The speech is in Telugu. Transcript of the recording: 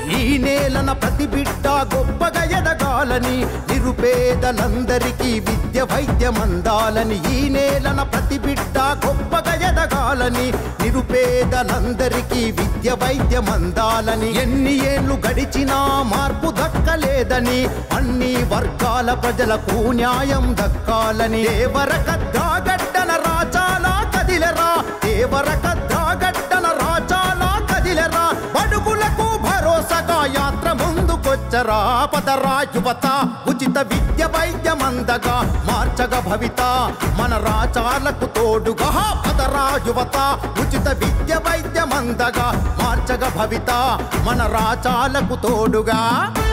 ఈ నేలన ప్రతి బిడ్డ గొప్పగా ఎదగాలని నిరుపేదలందరికీ విద్య వైద్యం అందాలని ఈ నేలన ప్రతి బిడ్డ గొప్పగా ఎదగాలని నిరుపేదలందరికీ విద్య వైద్యం అందాలని ఎన్ని ఏళ్ళు గడిచినా మార్పు దక్కలేదని అన్ని వర్గాల ప్రజలకు న్యాయం దక్కాలని దేవరకద్దాగడ్డన రాచాలా కదిలరా దేవరకద్దాగడ్డన రాచాలా కదిలరా బడుగులకు భరోసాగా యాత్ర ముందుకొచ్చరా పదరా యువత ఉచిత విద్య వైద్యమందగా మార్చగ భవిత మన రాచాలకు తోడుగా పదరా యువత ఉచిత విద్య వైద్యమందగా మార్చగ భవిత మన రాచాలకు తోడుగా